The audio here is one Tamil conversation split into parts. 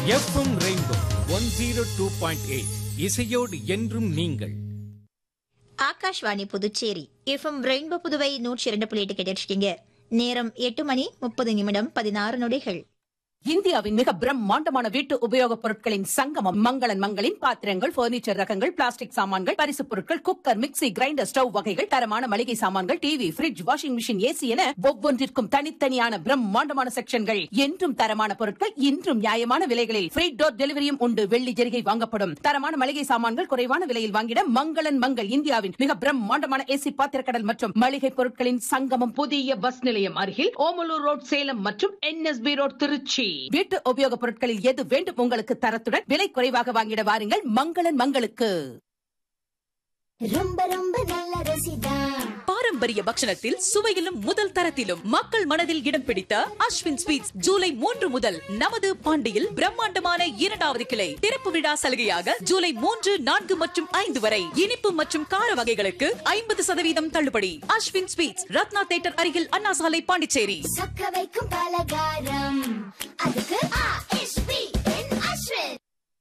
FM rainbow one zero two point eight இசையோடு என்றும் நீங்கள் ஆகாஷ்வாணி புதுச்சேரி எஃப்எம் ரெயின்போ புதுவை நூற்றி இரண்டு புள்ளி எட்டு கேட்டிருக்கீங்க நேரம் எட்டு மணி முப்பது நிமிடம் பதினாறு நொடிகள் இந்தியாவின் மிக பிரம்மாண்டமான வீட்டு உபயோகப் பொருட்களின் சங்கமம் மங்களன் மங்களின் பாத்திரங்கள் பர்னிச்சர் ரகங்கள் பிளாஸ்டிக் சாமான்கள் பரிசுப் பொருட்கள் குக்கர் மிக்ஸி கிரைண்டர் ஸ்டவ் வகைகள் தரமான மளிகை சாமான்கள் TV fridge washing machine AC என ஒவ்வொன்றிற்கும் தனித்தனியான பிரம்மாண்டமான செக்ஷன்கள் என்றும் தரமான பொருட்கள் இன்றும் நியாயமான விலைகளில் ஃப்ரீ டோர் டெலிவரியும் உண்டு வெள்ளி ஜெரிகை வாங்கப்படும் தரமான மளிகை சாமான்கள் குறைவான விலையில் வாங்கிட மங்களன் மங்கள் இந்தியாவின் மிக பிரம்மாண்டமான ஏசி பாத்திரக்கடல் மற்றும் மளிகை பொருட்களின் சங்கமம் புதிய பஸ் நிலையம் அருகில் ஓமலூர் ரோட் சேலம் மற்றும் என்எஸ்பி ரோட் திருச்சி வீட்டு உபயோகப் பொருட்களில் எது வேண்டும் உங்களுக்கு தரத்துடன் விலை குறைவாக வாங்கிட வாருங்கள் மங்களன் மங்களுக்கு ரொம்ப ரொம்ப நல்ல ருசிதா பாரம்பரிய பக்ஷணத்தில் சுவையிலும் முதல் தரத்திலும் மக்கள் மனதில் இடம் பிடித்த அஸ்வின் ஸ்வீட்ஸ் ஜூலை மூன்று முதல் நமது பாண்டியில் பிரம்மாண்டமான இரண்டாவது கிளை திறப்பு விழா சலுகையாக ஜூலை மூன்று நான்கு மற்றும் ஐந்து வரை இனிப்பு மற்றும் கார வகைகளுக்கு ஐம்பது சதவீதம் தள்ளுபடி அஸ்வின் ஸ்வீட்ஸ் ரத்னா தேட்டர் அருகில் அண்ணா சாலை பாண்டிச்சேரி சொக்க வைக்கும் பலகாரம் அதுக்கு ஆ.எஸ்.பி. என் அஸ்வின்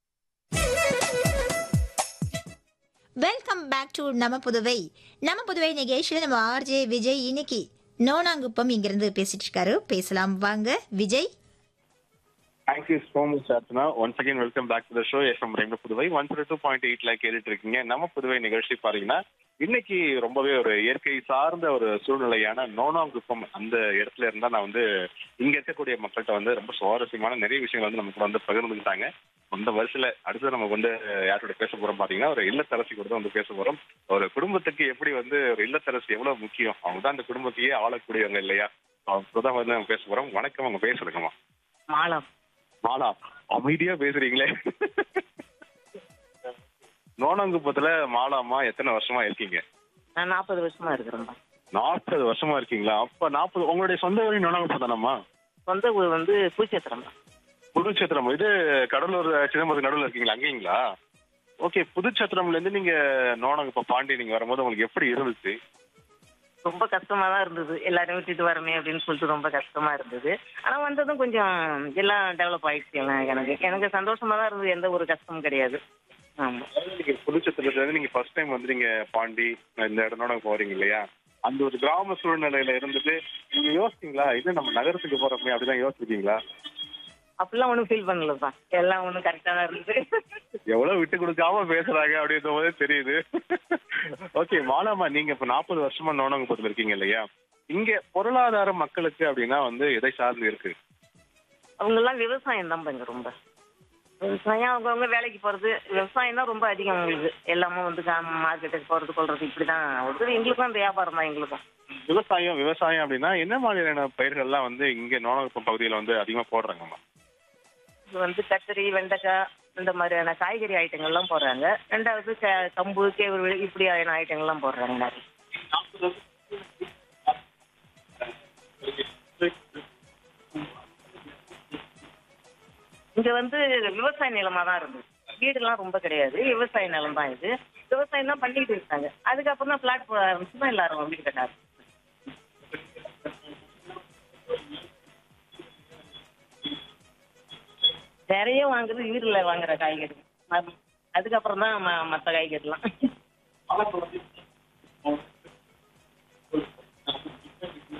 வெல்கம் பேக் டு நம்ம புதுவை நம்ம புதுவை நிகழ்ச்சியில நம்ம ஆர்ஜே விஜய் இன்னைக்கு நோனாங்குப்பம் இங்கிருந்து பேசிட்டு இருக்காரு பேசலாம் வாங்க Vijay thank you so much Archana once again welcome back to the show FM ரெண்டு புதுவை ஒன் டூ பாயிண்ட் எயிட்ல கேட்டுட்டு இருக்கீங்க நம்ம புதுவை நிகழ்ச்சி பாத்தீங்கன்னா இன்னைக்கு ரொம்பவே ஒரு இயற்கை சார்ந்த ஒரு சூழ்நிலையான நோனாங்குப்பம் அந்த இடத்துல இருந்தா நான் வந்து இங்க இருக்கக்கூடிய மக்கள்கிட்ட வந்து ரொம்ப சுவாரஸ்யமான நிறைய விஷயங்கள் வந்து நமக்கு வந்து பகிர்ந்துக்கிட்டாங்க அந்த வருஷத்துல அடுத்து நம்ம வந்து யாரோட பேச போறோம் பாத்தீங்கன்னா ஒரு இல்லத்தரசி கூட தான் வந்து பேச போறோம் ஒரு குடும்பத்துக்கு எப்படி வந்து ஒரு இல்லத்தரசி எவ்வளவு முக்கியம் அவங்க தான் அந்த குடும்பத்தையே ஆளக்கூடியவங்க இல்லையா அவங்க தான் வந்து நம்ம பேச போறோம் வணக்கம் அவங்க பேசுறேங்கம்மா மாலம் மாலா அமைதியா பேசுறீங்களே நோனங்குப்பத்துல மாலாமா எத்தனை வருஷமா இருக்கீங்க நான் நாற்பது வருஷமா இருக்கிறேன்பா நாற்பது வருஷமா இருக்கீங்களா அப்ப நாற்பது உங்களுடைய சொந்த ஊரி நோனங்குப்பம் தானம்மா சொந்த ஊர் வந்து பூச்சத்திரம் புதுச்சத்திரம் இது கடலூர் சிதம்பரம் நடுவில் இருக்கீங்களா அங்கேங்களா ஓகே புதுச்சத்திரம்ல இருந்து நீங்க நோனங்குப்பம் பாண்டி நீங்க வரும்போது உங்களுக்கு எப்படி இருந்துச்சு ரொம்ப கஷ்டமா தான் இருந்தது எல்லாரையும் விட்டுட்டு வரமே அப்படின்னு சொல்லிட்டு ரொம்ப கஷ்டமா இருந்தது ஆனா வந்ததும் கொஞ்சம் எல்லாம் டெவலப் ஆயிடுச்சு எல்லாம் எனக்கு எனக்கு சந்தோஷமா தான் இருந்தது எந்த ஒரு கஷ்டமும் கிடையாது ஆமா நீங்க புதுச்சத்திரத்துல இருந்து நீங்க ஃபர்ஸ்ட் டைம் வந்து நீங்க பாண்டி இந்த இடத்தோட போறீங்க இல்லையா அந்த ஒரு கிராம சூழ்நிலையில இருந்துட்டு நீங்க யோசிச்சீங்களா இது நம்ம நகரத்துக்கு போறோமே அப்படிதான் யோசிச்சிருக்கீங்களா அப்படிலாம் ஒன்றும் ஃபீல் பண்ணலப்பா எல்லாம் ஒன்றும் கரெக்டாக தான் இருந்தது எவ்வளவு விட்டு கொடுக்காம பேசுறாங்க அப்படின்ற போதே தெரியுது ஓகே மாலாமா நீங்க இப்ப நாற்பது வருஷமா நோனங்குப்பத்துல இருக்கீங்க இல்லையா இங்க பொருளாதார மக்களுக்கு அப்படின்னா வந்து எதை சார்ந்து இருக்கு அவங்கெல்லாம் விவசாயம் தான் இங்க ரொம்ப விவசாயம் அவங்கவுங்க வேலைக்கு போறது விவசாயம் தான் ரொம்ப அதிகம் அவங்களுக்கு எல்லாமே வந்து மார்க்கெட்டுக்கு போறது கொள்றது இப்படிதான் வருது எங்களுக்கும் அந்த வியாபாரம் தான் எங்களுக்கும் விவசாயம் விவசாயம் அப்படின்னா என்ன மாதிரியான பயிர்கள்லாம் வந்து இங்க நோனங்குப்பம் பகுதியில வந்து அதிகமா போடுறாங்கம்மா இது வந்து கத்திரி வெண்டைக்காய் இந்த மாதிரியான காய்கறி ஐட்டங்கள்லாம் போடுறாங்க ரெண்டாவது க- கம்பு கேவுரு இப்படியான ஐட்டங்கள்லாம் போடுறாங்க நிறைய இங்க வந்து விவசாய நிலமா தான் இருந்தது வீடுலாம் ரொம்ப கிடையாது விவசாய நிலம் தான் இது விவசாயம் தான் பண்ணிட்டு இருக்காங்க அதுக்கப்புறம் தான் பிளாட் போட ஆரம்பிச்சு தான் எல்லாரும் வீடு கட்ட ஆரம்பிச்சாங்க. நிறைய வாங்குறது வீடுல வாங்குற காய்கறி ம- அதுக்கப்புறம் தான் ம- மத்த காய்கறிலாம்